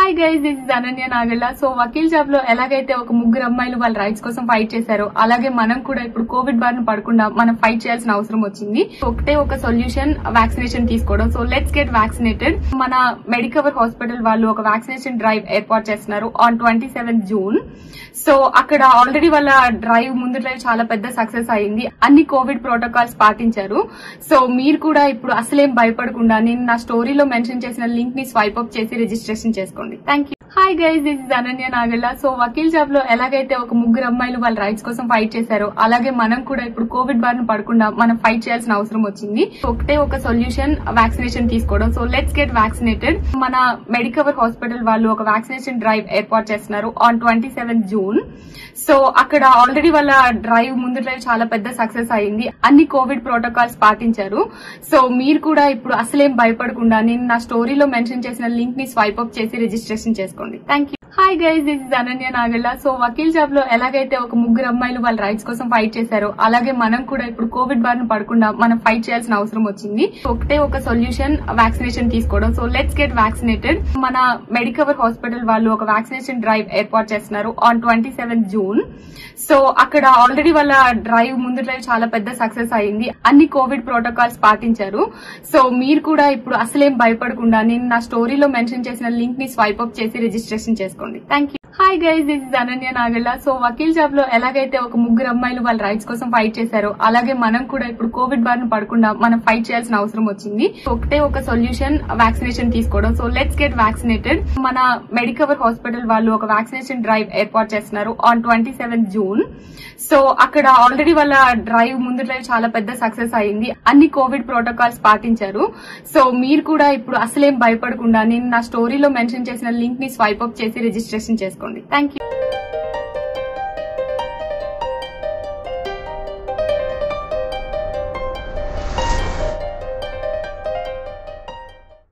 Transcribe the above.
hi guys this is Ananya Nagalla so వకీల్ job లో ఎలాగైతే ఒక ముగ్గురు అమ్మాయిలు వాళ్ళ రైట్స్ కోసం ఫైట్ చేశారో అలాగే మనం కూడా ఇప్పుడు కోవిడ్ బారిన పడకుండా మనం ఫైట్ చేయాల్సిన అవసరం వచ్చింది ఒకటే ఒక సొల్యూషన్ వ్యాక్సినేషన్ తీసుకోవడం సో లెట్స్ గెట్ వ్యాక్సినేటెడ్ మన మెడికవర్ హాస్పిటల్ వాళ్ళు ఒక వ్యాక్సినేషన్ డ్రైవ్ ఏర్పాటు చేస్తున్నారు on twenty seven June so అక్కడ ఆల్రెడీ వాళ్ళ డ్రైవ్ ముందు డ్రైవ్ చాలా పెద్ద సక్సెస్ అయింది అన్ని కోవిడ్ ప్రోటోకాల్స్ పాటించారు సో మీరు కూడా ఇప్పుడు అసలేం భయపడకుండా నేను నా స్టోరీలో మెన్షన్ చేసిన లింక్ ని స్వైప్ అప్ చేసి రిజిస్ట్రేషన్ చేసుకోండి thank you hi guys this is Ananya Nagalla so వకీల్ జాబ్ లో ఎలాగైతే ఒక ముగ్గురు అమ్మాయిలు వాళ్ళ రైట్స్ కోసం ఫైట్ చేశారో అలాగే మనం కూడా ఇప్పుడు కోవిడ్ బారిన పడకుండా మనం ఫైట్ చేయాల్సిన అవసరం వచ్చింది ఒకటే ఒక సొల్యూషన్ వ్యాక్సినేషన్ తీసుకోవడం సో లెట్స్ గెట్ వ్యాక్సినేటెడ్ మన మెడికవర్ హాస్పిటల్ వాళ్ళు ఒక వ్యాక్సినేషన్ డ్రైవ్ ఏర్పాటు చేస్తున్నారు on twenty seven June so అక్కడ ఆల్రెడీ వాళ్ళ డ్రైవ్ ముందు డ్రైవ్ చాలా పెద్ద సక్సెస్ అయింది అన్ని కోవిడ్ ప్రోటోకాల్స్ పాటించారు సో మీరు కూడా ఇప్పుడు అసలేం భయపడకుండా నేను నా స్టోరీలో మెన్షన్ చేసిన లింక్ ని స్వైప్ అప్ చేసి రిజిస్ట్రేషన్ చేసుకోండి thank you hi guys this is Ananya Nagalla so వకీల్ జాబ్ లో ఎలాగైతే ఒక ముగ్గురు అమ్మాయిలు వాళ్ళ రైట్స్ కోసం ఫైట్ చేశారో అలాగే మనం కూడా ఇప్పుడు కోవిడ్ బారిన పడకుండా మనం ఫైట్ చేయాల్సిన అవసరం వచ్చింది ఒకటే ఒక సొల్యూషన్ వ్యాక్సినేషన్ తీసుకోవడం సో లెట్స్ గెట్ వ్యాక్సినేటెడ్ మన మెడికవర్ హాస్పిటల్ వాళ్ళు ఒక వ్యాక్సినేషన్ డ్రైవ్ ఏర్పాటు చేస్తున్నారు on twenty seven June so అక్కడ ఆల్రెడీ వాళ్ళ డ్రైవ్ ముందు డ్రైవ్ చాలా పెద్ద సక్సెస్ అయింది అన్ని కోవిడ్ ప్రోటోకాల్స్ పాటించారు సో మీరు కూడా ఇప్పుడు అసలేం భయపడకుండా నేను నా స్టోరీలో మెన్షన్ చేసిన లింక్ ని స్వైప్ అప్ చేసి రిజిస్ట్రేషన్ చేసుకోండి thank you hi guys this is Ananya Nagalla so వకీల్ జాబ్ లో ఎలాగైతే ఒక ముగ్గురు అమ్మాయిలు వాళ్ళ రైట్స్ కోసం ఫైట్ చేశారో అలాగే మనం కూడా ఇప్పుడు కోవిడ్ బారిన పడకుండా మనం ఫైట్ చేయాల్సిన అవసరం వచ్చింది ఒకటే ఒక సొల్యూషన్ వ్యాక్సినేషన్ తీసుకోవడం సో లెట్స్ గెట్ వ్యాక్సినేటెడ్ మన మెడికవర్ హాస్పిటల్ వాళ్ళు ఒక వ్యాక్సినేషన్ డ్రైవ్ ఏర్పాటు చేస్తున్నారు on twenty seven June so అక్కడ ఆల్రెడీ వాళ్ళ డ్రైవ్ ముందు డ్రైవ్ చాలా పెద్ద సక్సెస్ అయింది అన్ని కోవిడ్ ప్రోటోకాల్స్ పాటించారు సో మీరు కూడా ఇప్పుడు అసలేం భయపడకుండా నేను నా స్టోరీలో మెన్షన్ చేసిన లింక్ ని స్వైప్ అప్ చేసి రిజిస్ట్రేషన్ చేసుకోండి థ్యాంక్ యూ